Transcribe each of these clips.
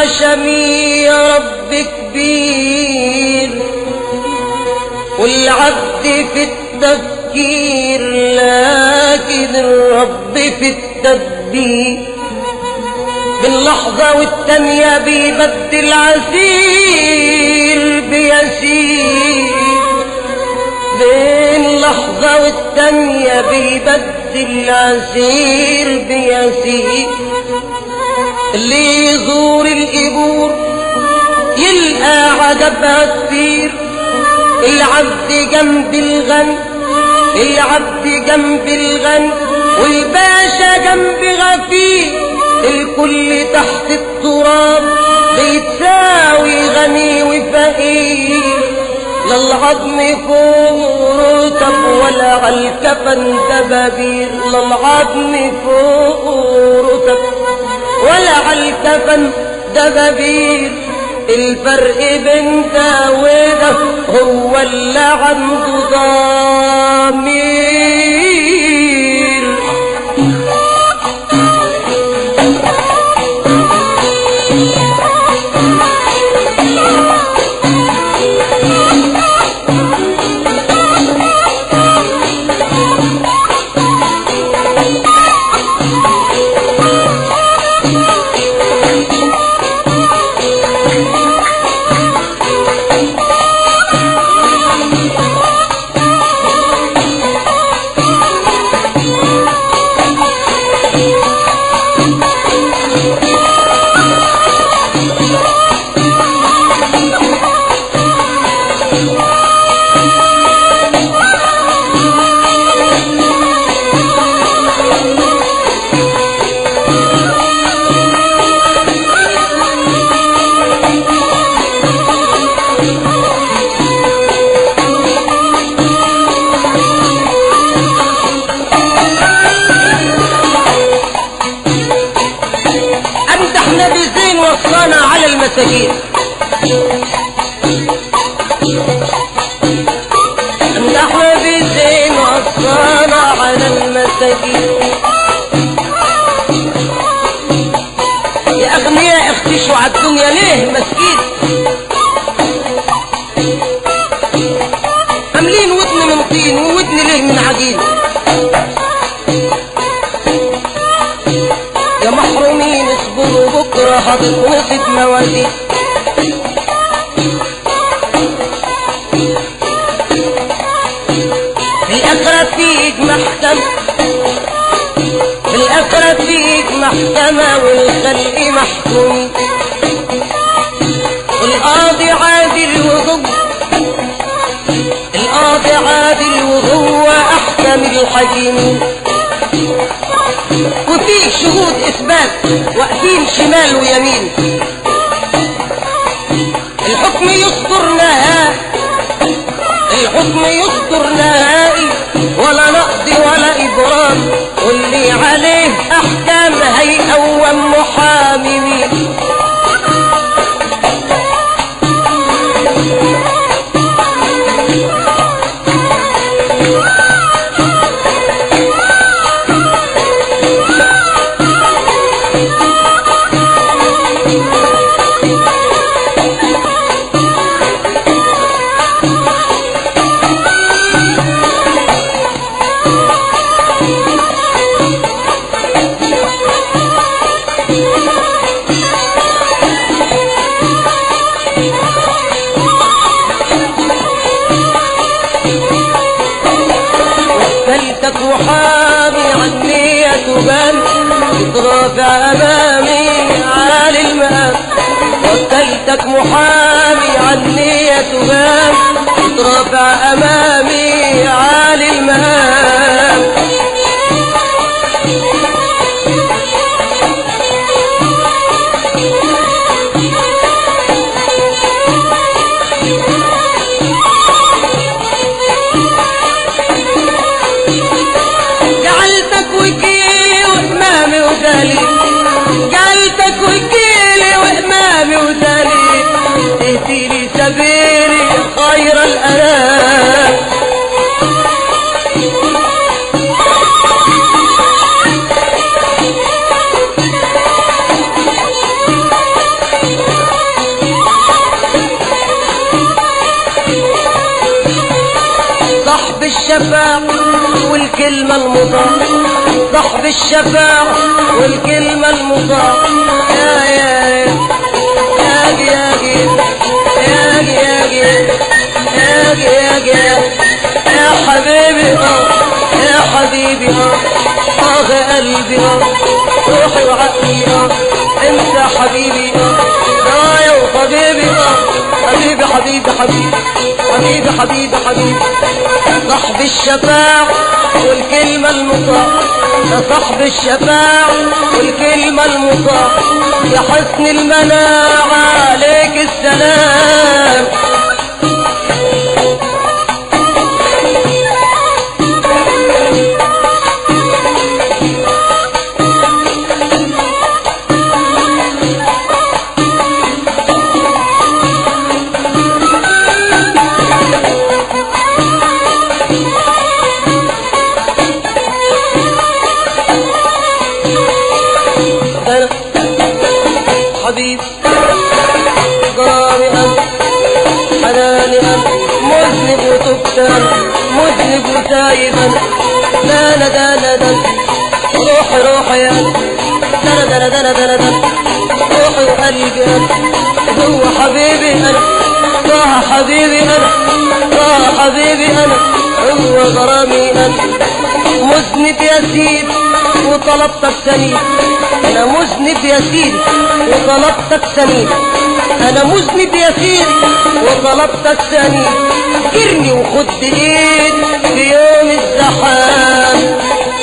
عشمي يا رب كبير والعبد في التفكير لكن الرب في التدبير باللحظة والتانية بيبدل عسير بيسير بين لحظة والتانية بيبدل عسير بيسير اللي يزور القبور يلقى عجبها كتير العبد جنب الغني العبد جنب الغني والباشا جنب غفير الكل تحت التراب بيتساوي غني وفقير لا العظم فوق رتب ولا عالكفن دبابير لا العظم فوق رتب ولا عالكفن دبابير الفرق بين ده وده هو اللي عنده ضمير امدح نبي زين وصانا على المساجين امدح نبي زين وصانا على المساجين يا اغنياء اختشوا على الدنيا ليه مسكين عاملين ودن من طين وودن ليه من عجين يا محرومين اصبروا بكرة هتتنصب موازين في الآخرة فيك محكمة في الآخرة فيك محكمة والخلق محكوم القاضي عادل وهو القاضي عادل وهو أحكم الحكيمين وفيه شهود اثبات واقفين شمال ويمين الحكم يصدر نهائي الحكم يصدر نهائي ولا نقض ولا ابرام واللي عليه احكام هيقوم محامي مين وكلتك محامي عني تبان ترافع امامي عالي المقام وكلتك محامي عني تبان ترافع امامي عالي المقام جعلتك وكيلي وإمامي ودليل جعلتك وكيلي وإمامي ودليل تهديلي سبيل الشفاعة والكلمة المطاعة صاحب الشفاعة والكلمة المطاعة يا يا يا يا يا يا يا يا يا يا يا حبيبي اه يا حبيبي اه اه قلبي اه روحي وعقلي اه انت حبيبي اه يا وحبيبي اه حبيبي حبيبي حبيبي حبيبي حبيبي حبيبي صاحب الشفاعة والكلمة المطاعة يا صاحب الشفاعة والكلمة المطاعة يا حسن المناعة عليك السلام أنا حبيبي جاري أنا حناني أنا مذنب وتبت أنا مذنب وتايب أنا دانا دانا دانا روحي روحي أنا دانا دانا دانا دانا دانا روحي وقلبي أنا هو حبيبي أنا طه حبيبي أنا طه حبيبي أنا هو غرامي أنا مذنب يا سيدي وطلبتك سنين انا مذنب يا سيدي وطلبتك سنين انا مذنب يا سيدي وطلبتك سنين كرني وخد ايد في يوم الزحام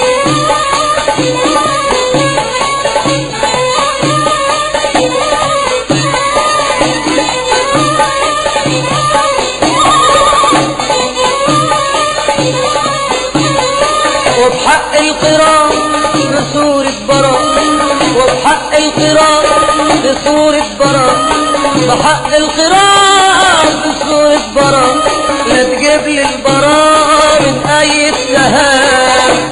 وبحق القراء بصورة براء وبحق القراء بصورة براء بحق القراء بصورة براء لا تجيب لي البراء من أي اتهام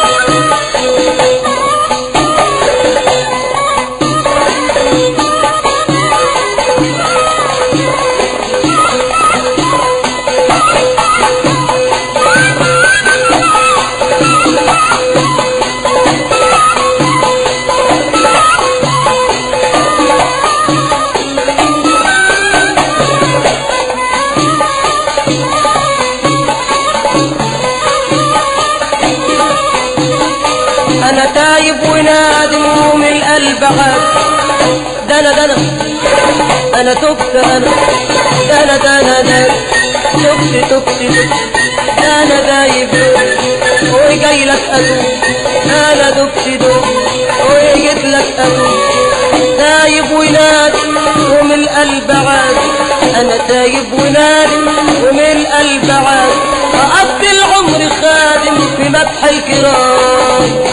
انا تايب ونادم ومن القلب عاد دنا دنا انا تبت انا دنا دنا دنا تبت تبت تبت انا دايب وجاي لك اتوب انا دبت دوب وجيت لك اتوب تايب ونادم ومن القلب عاد انا تايب ونادم ومن القلب عاد اقضي العمر خادم في مدح الكرام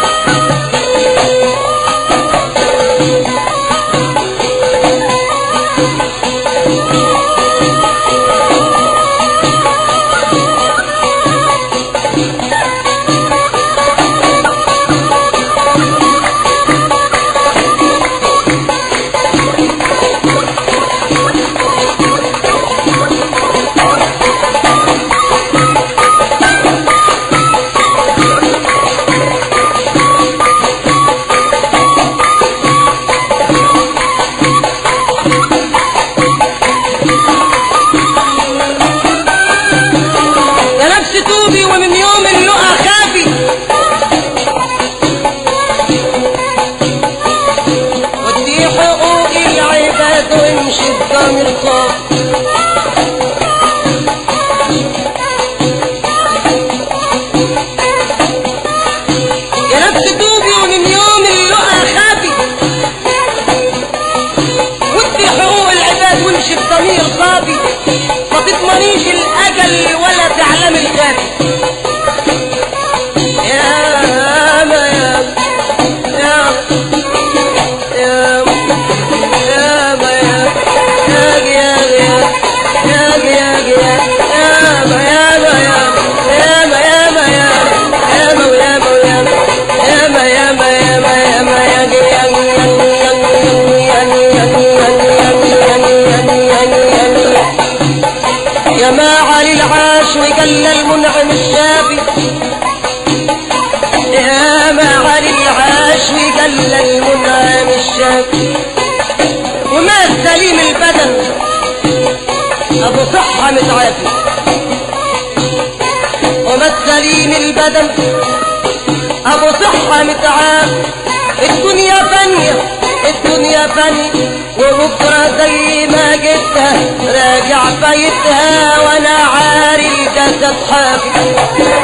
يا نفس توبي ومن يوم اللقى خافي ودي حقوق العباد وامشي بضمير صافي يا نفس توبي ومن يوم اللقى خافي ودي حقوق العباد وامشي بضمير صافي ما تضمنيش الاجل ولا تعلم الغافي يا ما يا يا يا يا ما يا يا يا يا يا يا يا يا ما يا ما يا ما يا ما يا يا ما يا ما يا ما يا ما يا ما يا ما يا ما يا يا ما علي العاش وقال المنعم صحة متعافي ومثلين البدن ابو صحة متعافي الدنيا فانية الدنيا فانية وبكرة زي ما جبتها راجع بيتها وانا عاري الجسد حافي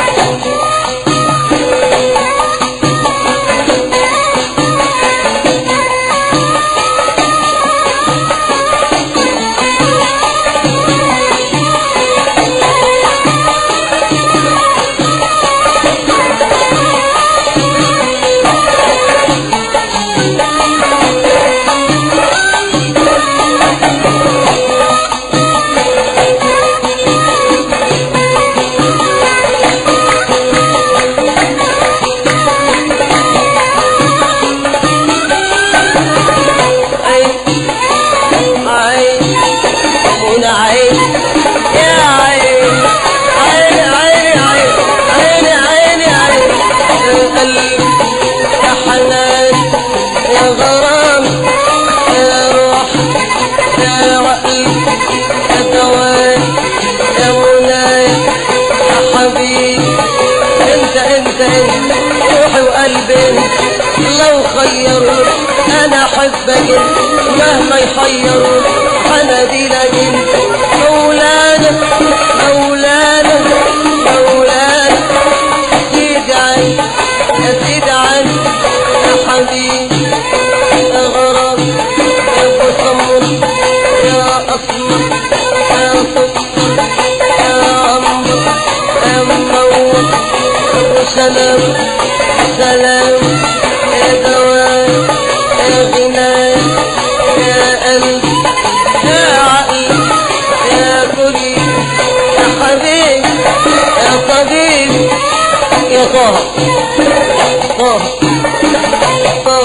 عين عين من عين يا عين عين عين عين عين عين عين يا قلب يا حنان يا غرام يا روح يا عقل يا دوام يا مناي يا حبيبي انت انت انت روحي وقلبي لو خيروا انا احبك مهما يحيروا انا دي لكن مولانا مولانا مولانا سيد عن يا سيد عن يا حبيبي يا غرام يا مصمم يا اسمر يا سكر يا عمرو يا منور سلام سلام يا دوام يا غنى يا قلب يا عقل يا كلي يا حبيب يا طبيب يا طه طه طه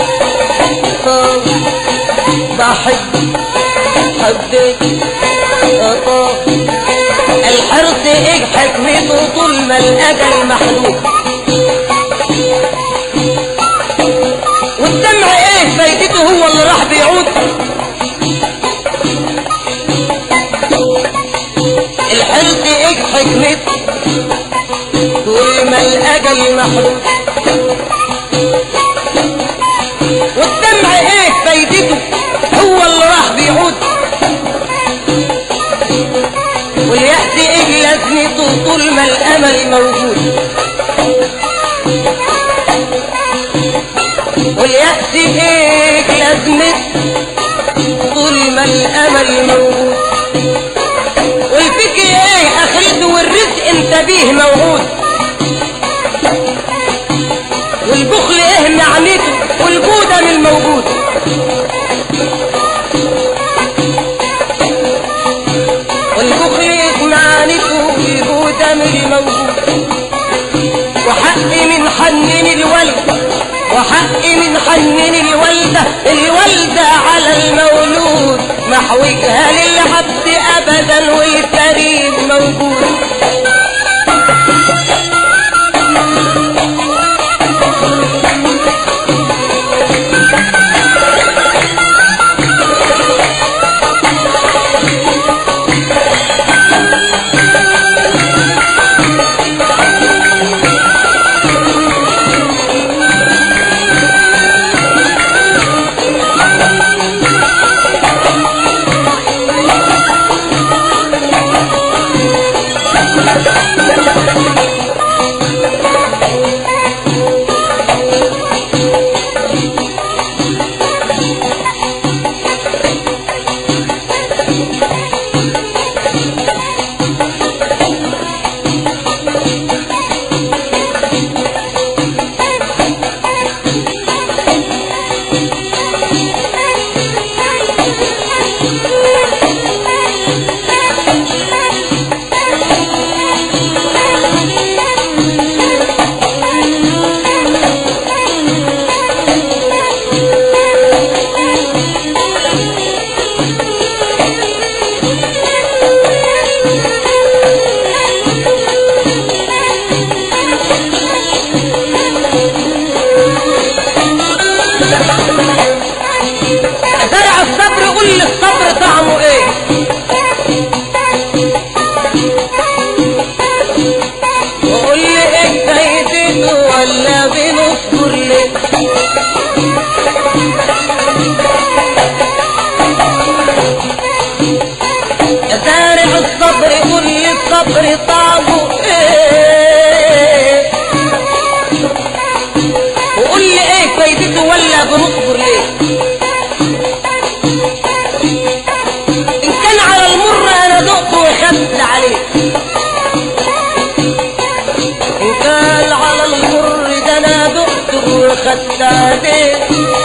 طه بحب حبيت يا طه الحرص ايه حكمته طول ما الاجل محدود والدمع ايه فايدته هو اللي راح بيعود الحرص ايه حكمته طول ما الاجل محدود والدمع ايه فايدته هو اللي راح بيعود واليأس ايه لازمته طول ما الامل موجود واليأس ايه لازمته طول ما الامل موجود والفكر ايه اخرته والرزق انت بيه موعود والبخل ايه معنيته والجودة من الموجود والبخل ايه معنيته والجودة من الموجود وحقي من حنن الولد وحقي من حنن الوالدة الوالدة على المولود محوجها للعبد أبدا والكريم موجود حلت عليه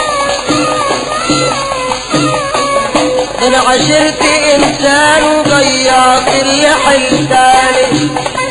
انا عشرت انسان وضيعت اللي حلت عليه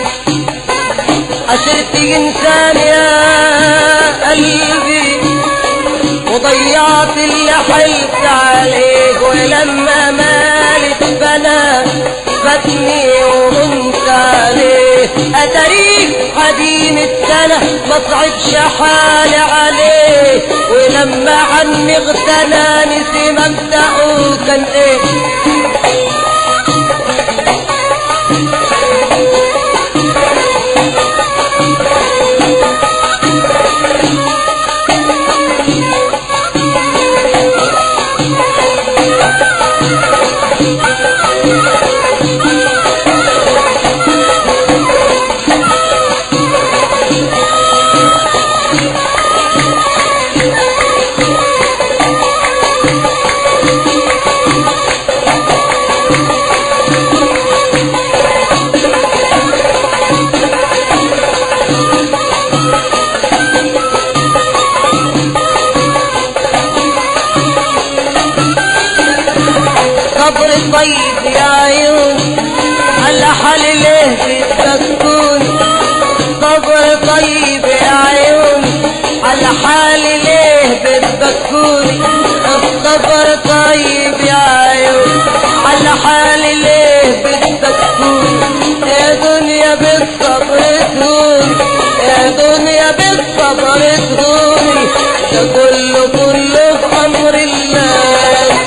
عشرت انسان يا قلبي وضيعت اللي حلت عليه ولما مالت بلا فاتني وغمت عليه اتريك قديم السنة ما صعبش حالي عليه ولما عني اغتنى نسي مبدأه كان ايه صبر طيب يا عيون على حال ليه بتبكون صبر طيب يا عيون على حال ليه بتبكون الصبر طيب يا عيون على حال ليه بتبكون يا دنيا بالصبر تهون يا دنيا بالصبر تهوني ده كله كله في امر الله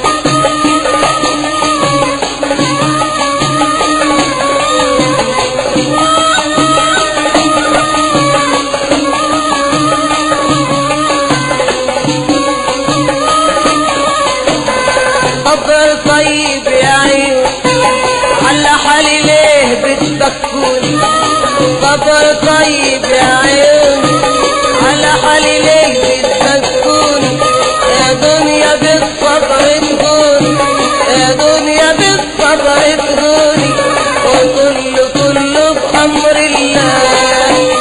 صبر طيب يا عيون على حالي ليه بتبكون صبر طيب يا عيون على حالي ليه بتبكون يا دنيا بالصبر تهون يا دنيا بالصبر تهوني وكل كله في امر الله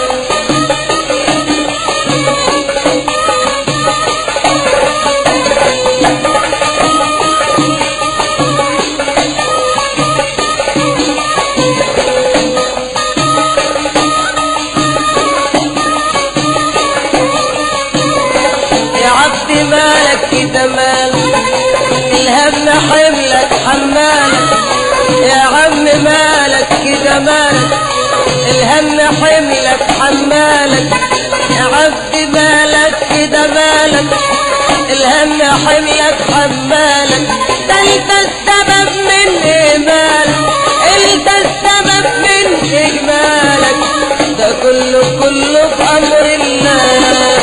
يا عبدي مالك كده مالك الهم حملك حمالك يا عم مالك كده مالك الهم حملك حمالك يا عبدي مالك كده مالك الهم حملك حمالك ده انت السبب من ايمانك انت السبب من اجمالك ده كله كله في امر الله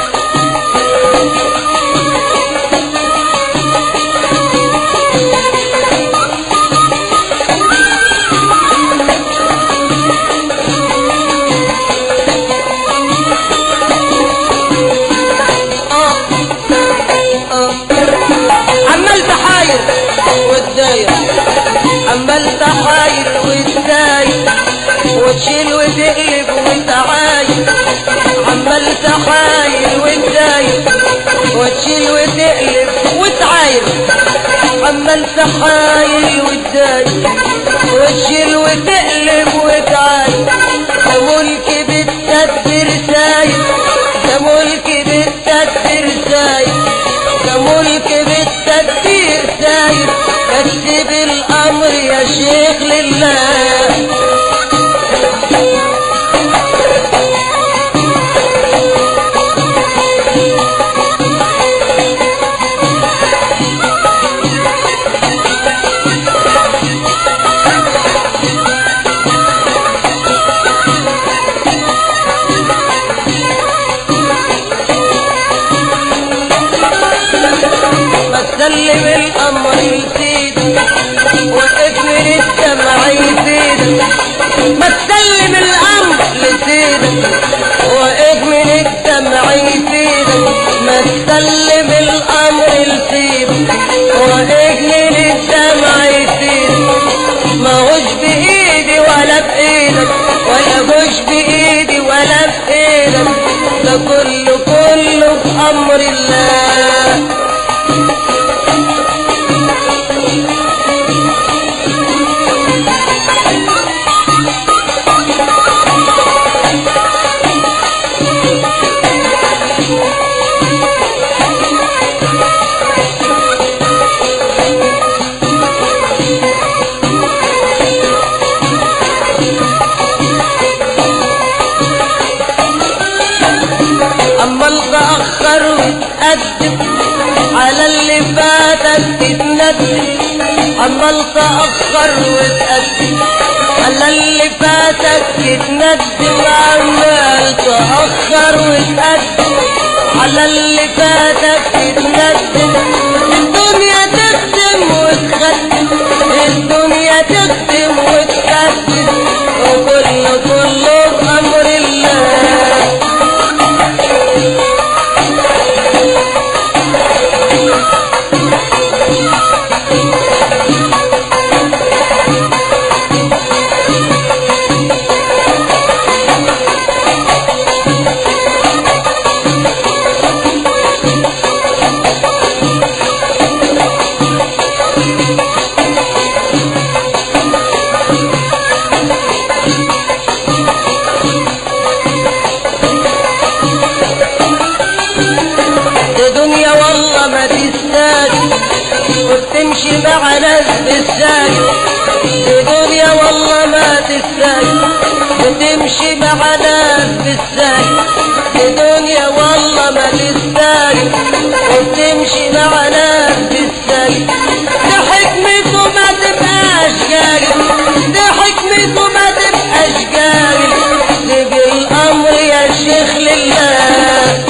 آه. آه. عمال تحاير وتداير عمال تحاير وتداير وتشيل وتقلب وتعاير عمال تحاير وتداير وتشيل وتقلب وتعاير عمال تحاير وتداير وتشيل وتقلب وتعاير ده ملك بالتدبير ساير ده ملك بالتدبير ساير ده ملك بالتدبير ساير كتب الامر يا شيخ لله ما تسلم الامر لسيدك واقفل الدمع يفيدك ما تسلم الامر لسيدك واقفل الدمع يفيدك ما تسلم الامر لسيدك واقفل الدمع يفيدك ما هوش بايدي ولا بايدك ولا هوش بايدي ولا بايدك ده كله كله في تتندم عمال تأخر وتقدم على اللي فاتك تتندم عمال تأخر وتقدم على اللي فاتك تتندم الدنيا تخدم وتخدم الدنيا تخدم وتخدم وكله كله بأمر الله دي دنيا والله ما تستاهل وبتمشي مع ناس بالساهل دي دنيا والله ما تستاهل وتمشي مع ناس بالساهل دي دنيا والله ما تستاهل وبتمشي مع ناس بالساهل دي حكمته ما تبقاش جاهل دي حكمته ما تبقاش جاهل تجي الامر يا شيخ لله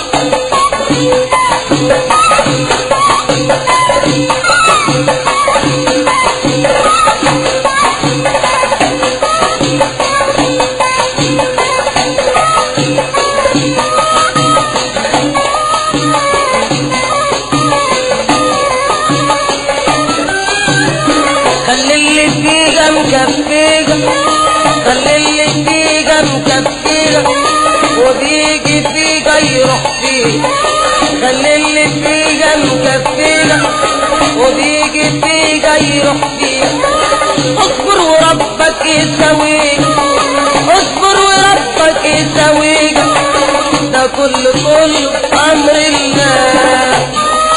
خلي اللي فيها مكفيها خلي اللي فيها مكفيها وبيجي فيها يروح فيها خلي اللي فيها مكفيها وبيجي فيها يروح فيها اصبر وربك يسويك اصبر وربك يسويك ده كله كله امر الله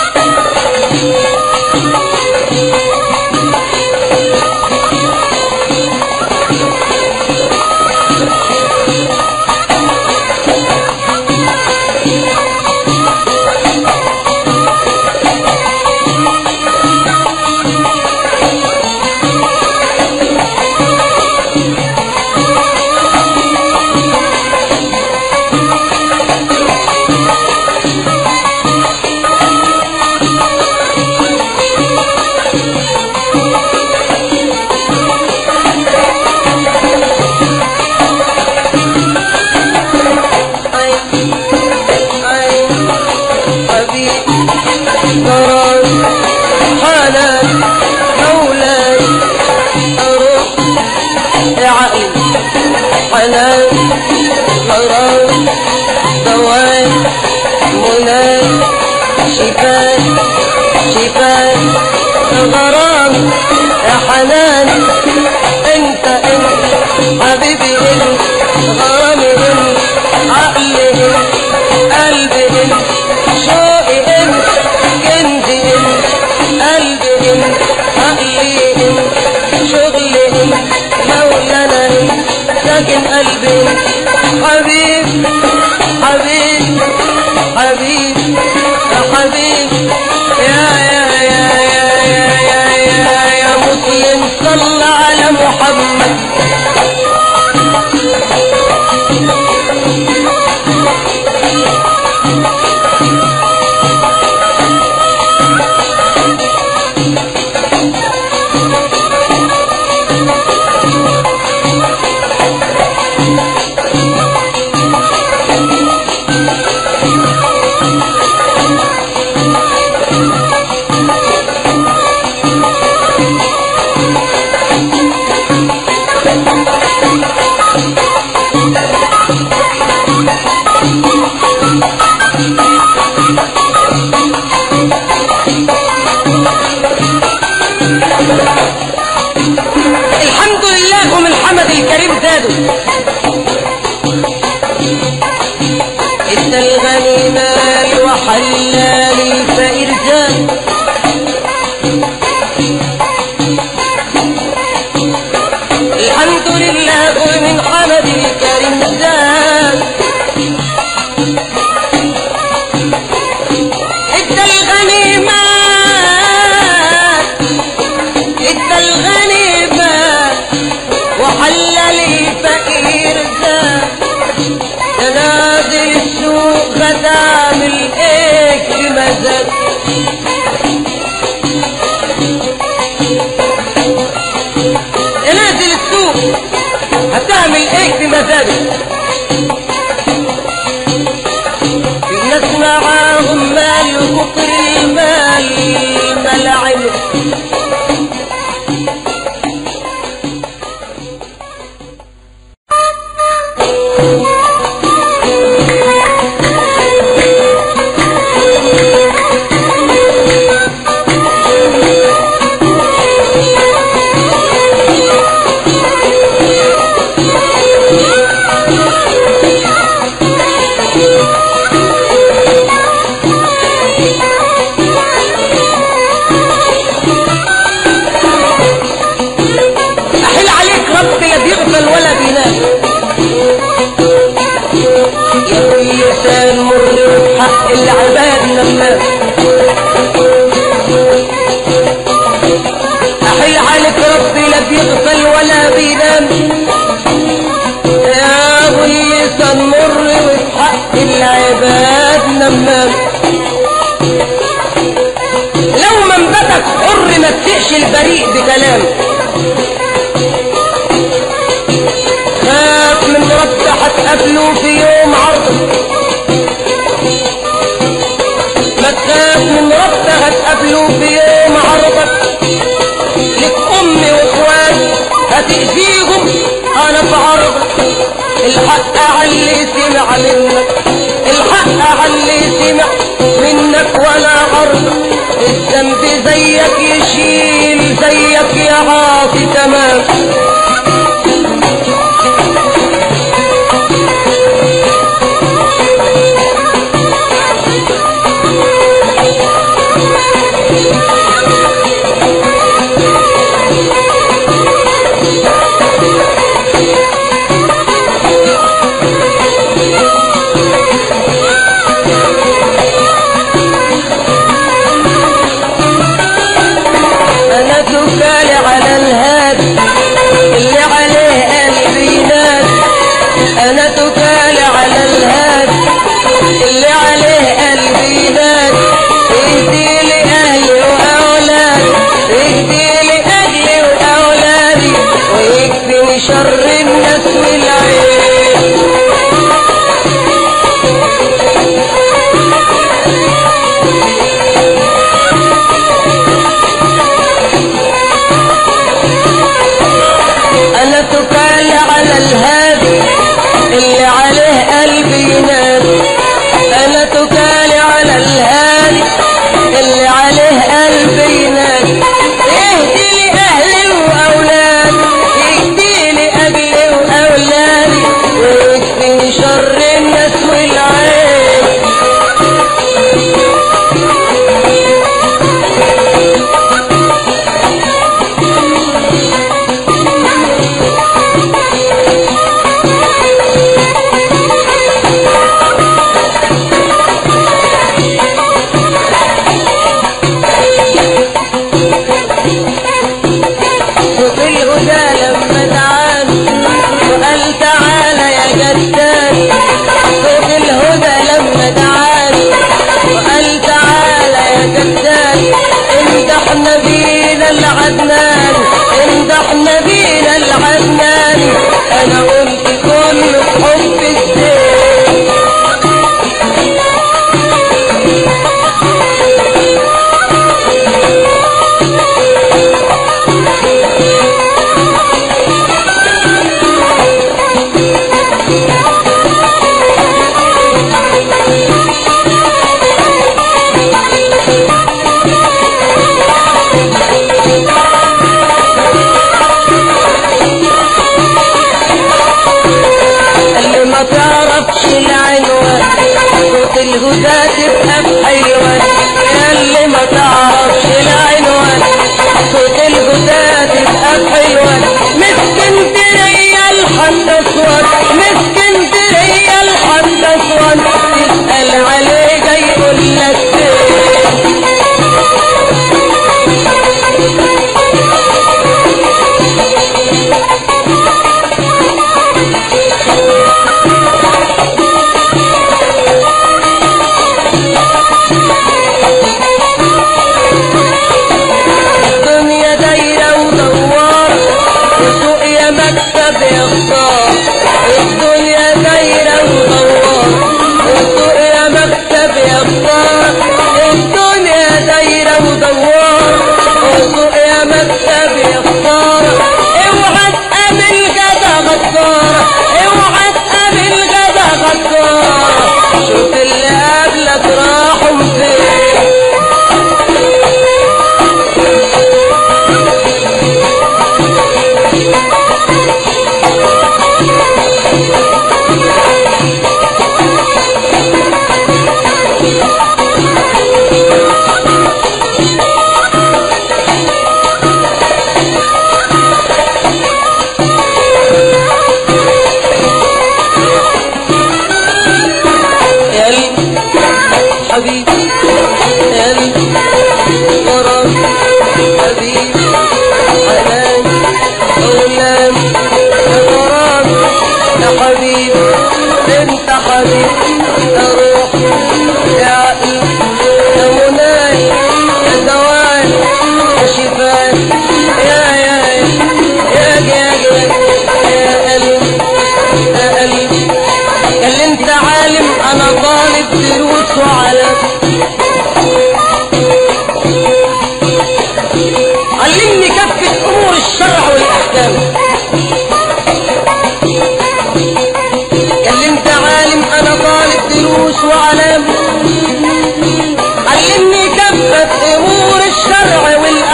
أي أي حبيب قرار حنان مولاي أروح يا عقلي حنان قرار دواء مناي شفاء شفاء غرام يا حنان انت انت حبيبي انت غرامي انت عقلي انت قلبي انت شوقي انت كنزي انت قلبي انت عقلي انت شغلي انت مولانا انت ساكن قلبي انت حبيب حبيب حبيب يا حبيب يا يا يا يا يا يا يا يا مسلم صل على محمد الحمد لله ومن حمد الكريم زادوا إن الغني مال وحلال الفقير زاد الحمد لله ومن حمد الكريم زاد إن الغني مال المساجد في ناس معاهم مال وكتر المال ملعب أحيل عليك رب لا بيغفل ولا بينام يا كل لسان مر حق العباد نمام أحيل عليك رب لا بيغفل ولا بينام يا كل لسان مر حق العباد نمام لو منبتك حر ما تسقش البريء بكلام خاف من رب هتقابله في يوم عرض ما تخاف من رب هتقابله في يوم عرضك لك امي واخوات هتأذيهم انا في عرضك الحق على اللي سمع منك الحق على اللي سمع منك ولا عرضك الذنب زيك يشيل زيك يا عاصي تمام انا تكالي على الهادي اللي عليه قلبي ينادي انا تكالي على الهادي اللي عليه قلبي ينادي اهدي لي اهلي واولادي اهدي لي اهلي واولادي ويكفيني شر الناس والعين انا تكال على الهادي اللي عليه قلبي ينادي انا تكال على الهادي اللي عليه قلبي ينادي اهدي لي اهلي واولادي اهدي لي اهلي واولادي ويكفيني شر الناس والعين صوت الهدى لما دعاني وقال تعالى يا جدان صوت الهدى لما دعاني وقال تعالى يا جدان امدح نبينا العدنان امدح نبينا العدنان انا قلت كل حب الزين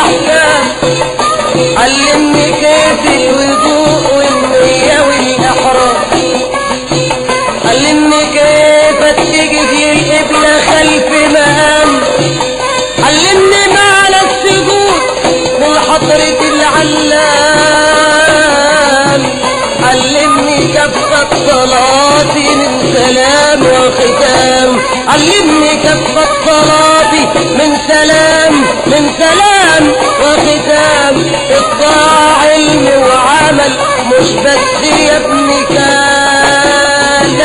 الاحكام علمني كيف الوضوء والنية والاحرام علمني كيف اتجه للقبلة خلف مقام علمني معنى السجود من حضرة العلام علمني كفة صلاتي من سلام وختام علمني كفة صلاتي من سلام من سلام وختام الطاعة علم وعمل مش بس يا ابني كلام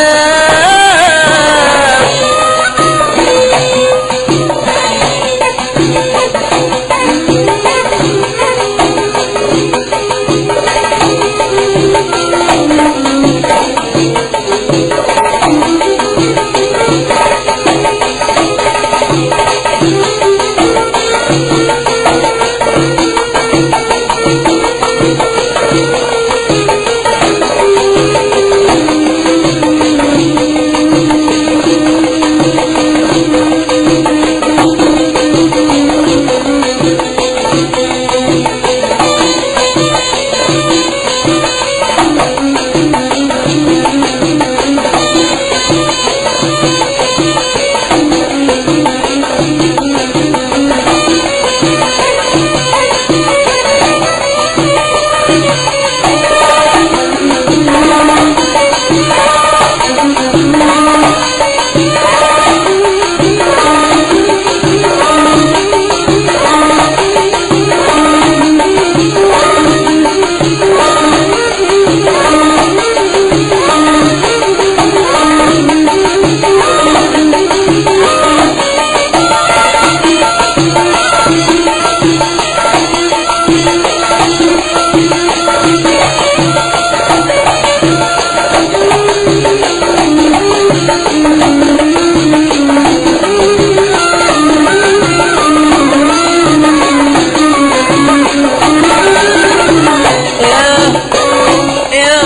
يا يا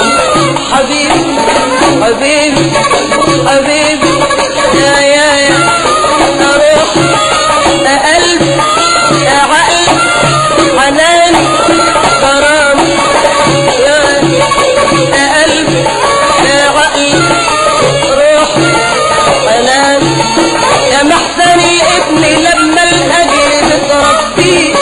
حبيبي حبيبي حبيبي يا يا يا روح يا قلب يا عقل حنان غرام يا يا قلب يا عقل روح حنان يا محسن الابن لما الاجر بتربيه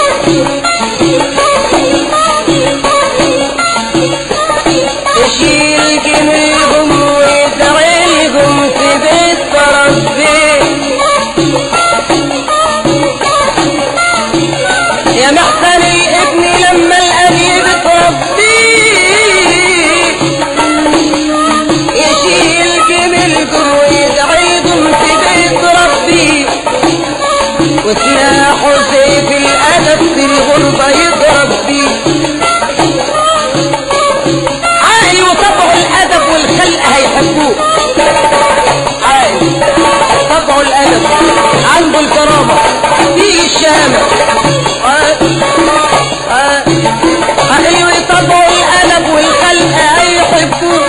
يشيل جميلهم ويدعيلهم في بيت ربي يا محسن الابن لما القريب تربيه يشيل جميلكم ويدعيلهم في بيت ربي وسلاحه سيف الأدب في الغربة يضرب بيه عاقل وطبعه الادب والخلق هيحبوه عاقل طبعه الادب عنده الكرامه فيه الشامه عاقل عاقل عاقل وطبعه الادب والخلق هيحبوه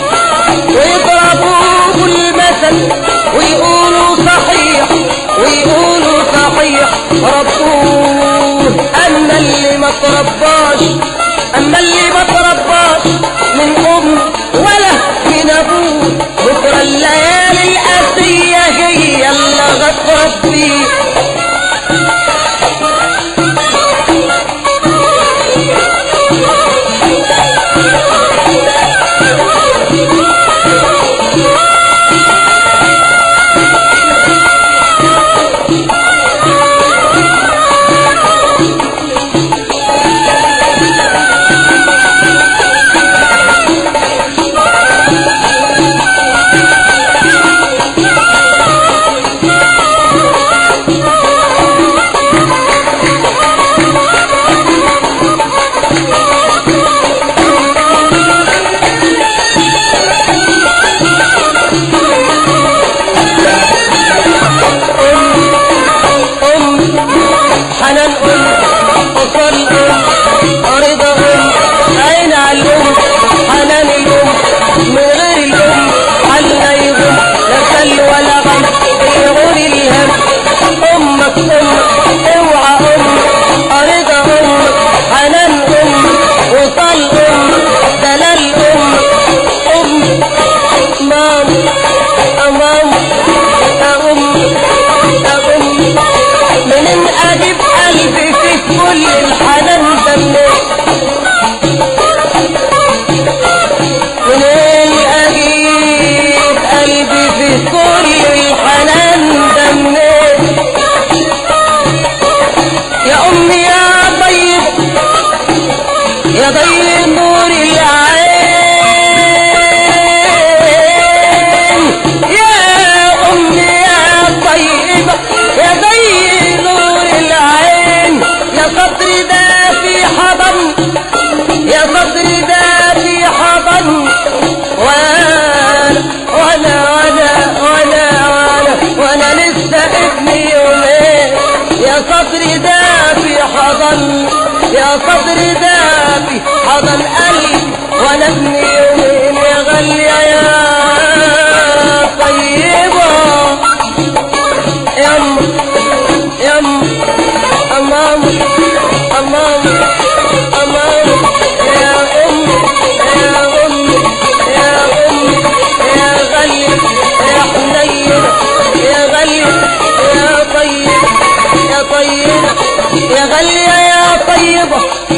ويضربوه بالمثل ويقولوا صحيح ويقولوا صحيح ربوه اما اللي ما ترباش اما اللي ما ترباش من ام ولا من ابوه بكره الليالي القاسيه هي اللي هتربيه الحنان ده منين منين اجيب قلبي في كل الحنان ده منين يا امي يا طيب يا ضي نور العين يا امي يا طيبة يا ضي نور العين يا صدري ده في حضن يا صدري ده في حضن وانا وانا وانا وانا وانا وانا لسه ابني يومين يا صدري ده في حضن يا صدري ده في حضن قلبي وانا ابني يومين يا غالية يا طيبة يم يم أمام أمام أمام يا أمي يا أمي يا أمي يا غالية يا حنينة يا غالية يا طيبة يا طيبة يا غالية يا طيبة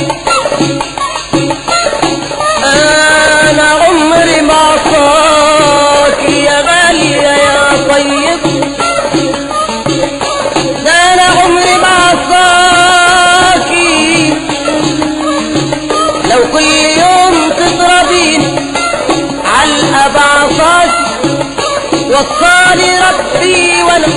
أنا عمري ما عصاك يا غالية يا طيبة ده أنا عمري ما عصاكي لو كل يوم تضربيني علقة بعصاكي وصاني ربي وانا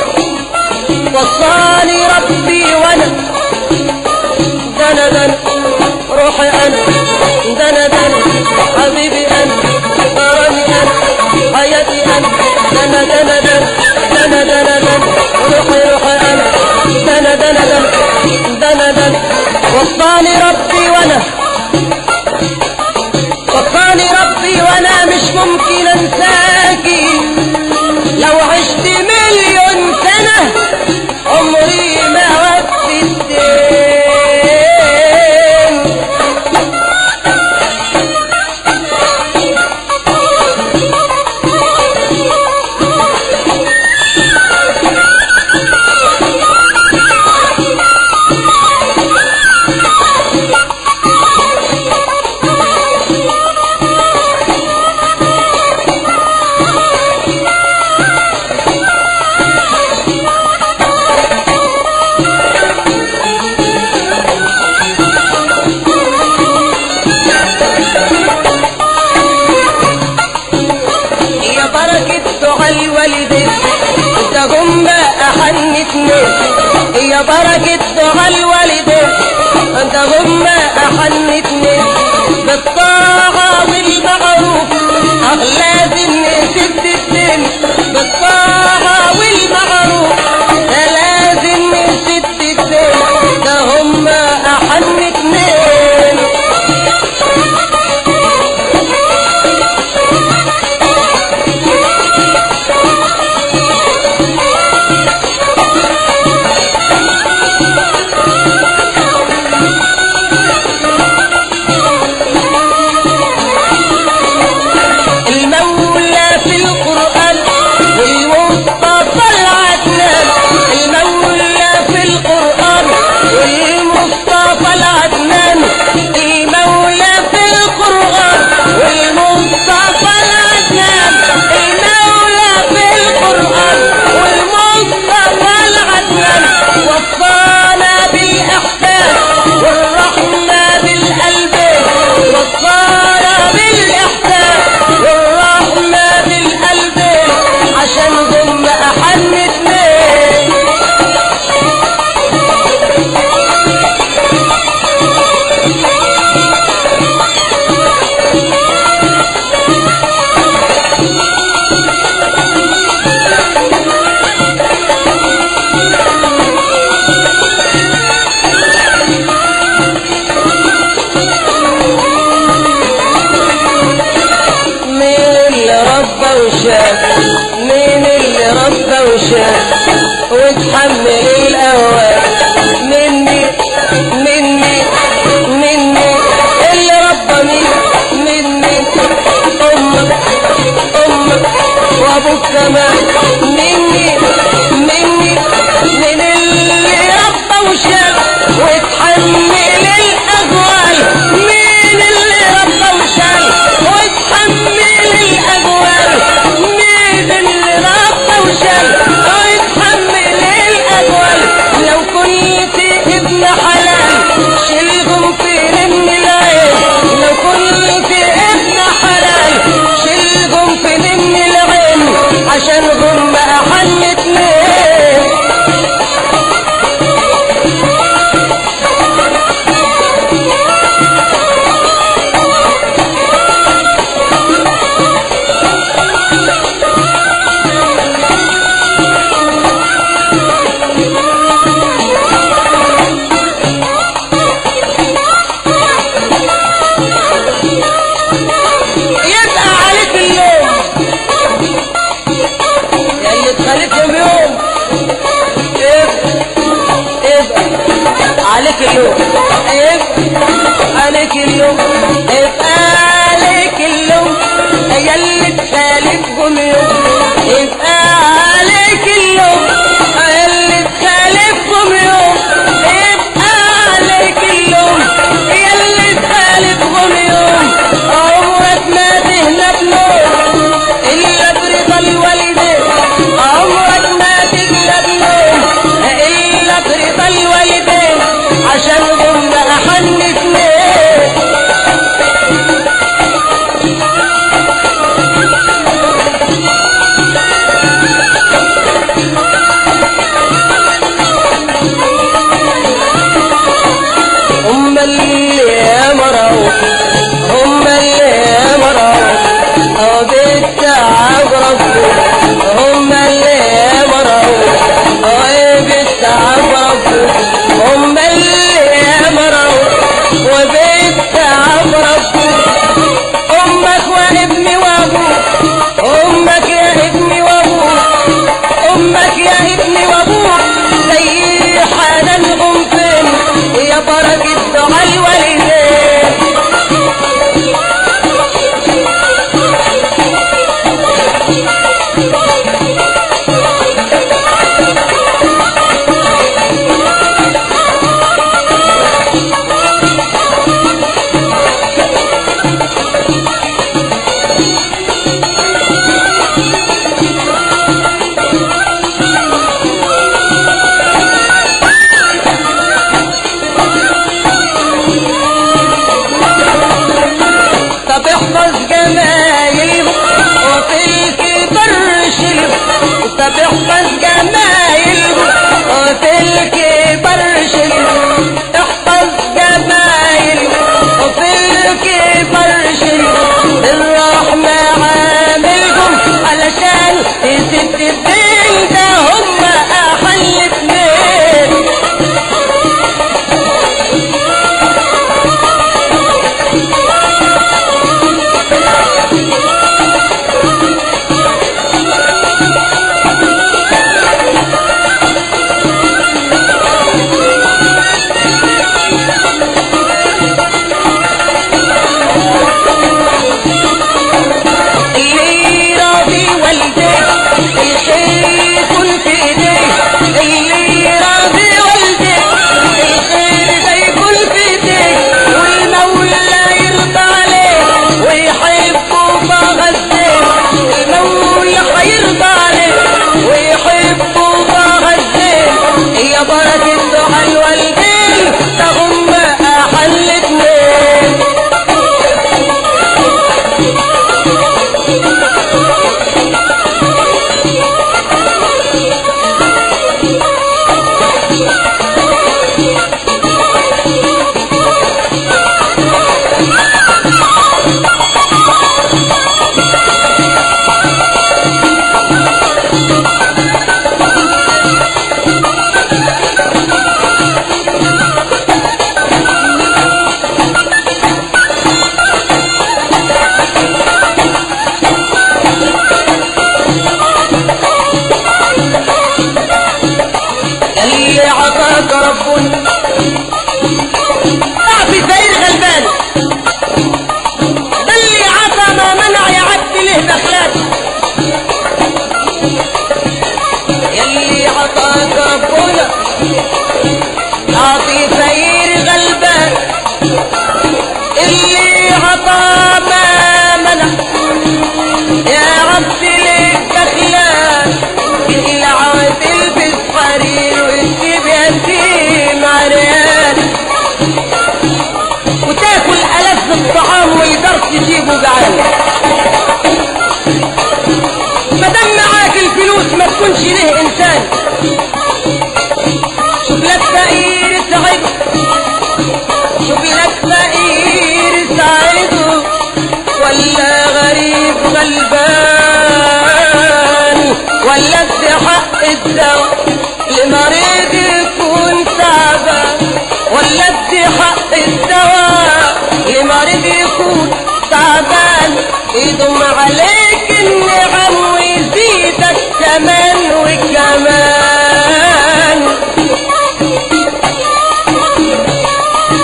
وصاني ربي وانا دنا دنا روحي انا دنا دنا حبيبي انا غرامي انا حياتي انا دنا دنا دنا دنا دنا دنا روحي روحي انا دنا دنا دنا دنا دنا وصاني ربي وانا وصاني ربي وانا مش ممكن انساكي لو عشت مليون سنة عمري ما وفي الدين يا بركة دعاء الوالدين انت هم احنتني يا بركة دعاء الوالدين انت هم احنتني بالطاعة والمعروف اه لازم نسد الدين بالطاعة والمعروف ده لازم نسد الدين ده هم احنتني المولى في القرآن والمصطفى العدنان المولى في القرآن والمصطفى العدنان المولى في القرآن والمصطفى العدنان المولى في القرآن والمصطفى العدنان وصانا بالإحسان والرحمة بالقلبين وصانا بالإحسان والرحمة بالقلبين عشان هم أحن اتنين مين اللي ربى وشاف مين اللي ربى وشاف وتحمل الاوان مني مني مني اللي ربى مين مني امك امك وابوك كمان مني مني من اللي ربى وشاف وتحمل يبقى عليك اللوم يبقى عليك اللوم يا اللي تخالفهم يوم يبقى عليك اللوم يا اللي تخالفهم يوم يبقى عليك اللوم يا اللي تخالفهم يوم عمرك ما تهلك نوم إلا برضا الوالدين عمرك ما تهلك نوم إلا برضا الوالدين عشان هم أحن اتنين هم اللي مروا هم اللي مروا أو بالتعب ربهم هم اللي مروا أو بالتعب ربهم هم اللي مروا وبالتعب ربهم أمك وابني وأبوك أمك يا ابني وأبوك أمك يا ابني وأبوك زي حنانهم فين يا بركة دعاء الوالدين طب احفظ جمايلهم وفي الكبر شيلهم طب احفظ جمايلهم وفي الكبر شيلهم احفظ جمايلهم وفي الكبر شيلهم الرحمة عاملهم علشان يسد الدين ده هم أحل اتنين اللي راضي والديه الخير يكون في ايديه اللي راضي والديه الخير ده يكون في ايديه والمولى يرضى عليه ويحبه بغزيه المولى هيرضى عليه ويحبه بغزيه يا بركة دعاء الوالدين ده هم أحل اتنين اللي عطاك ربنا اعطي سيد غلبان ده اللي عطى ما منع يعدي له بخلاك اللي عطاك ربنا اعطي سيد غلبان اللي عطى ما منع يا عبد ليك بخلاك اللي عادل بالحرير وتجيب يتيم عريان وتاكل ألذ الطعام ويقدر تجيبه جعان مادام معاك الفلوس ما تكونش ليه انسان شوف لك فقير سعيد شوف لك فقير سعيد ولا غريب غلبان ولا حق الدواء لمريض يكون تعبان ولا حق الدواء لمريض يكون تعبان يدوم عليك النعم ويزيدك كمان وكمان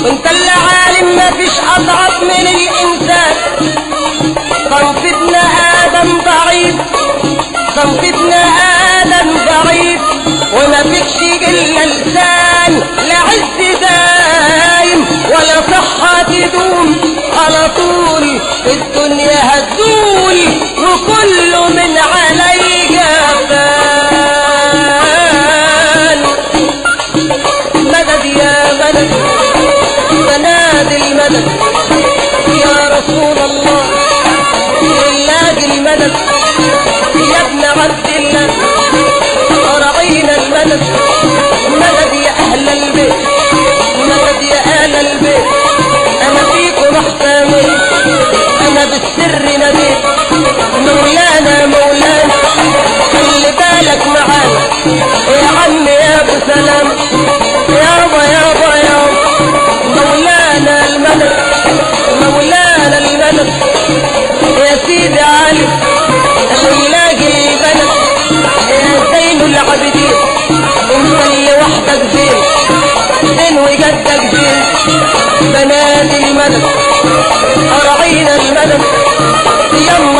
وانت اللي عالم مفيش اضعف من الانسان صنفتنا ادم ضعيف صنفتنا ادم ضعيف وما فيكش الا لسان لا عز دايم ولا صحة تدوم على طول الدنيا هتزول وكله من عليك فان مدد يا مدد تنادي المدد يا رسول الله لله المدد يا ابن عبد الله أرعينا المدد مدد يا أهل البيت مدد يا أهل البيت أنا فيكم أحسامي أنا بالسر نبيت مولانا مولانا خلي بالك معانا يا عم يا أبو سلام يابا يابا يابا مولانا المدد مولانا المدد يا سيدي علي الليلاقي البلد يا زين العابدين انت اللي وحدك زين زين وجدك زين بنات المدد أرعينا المدد يلا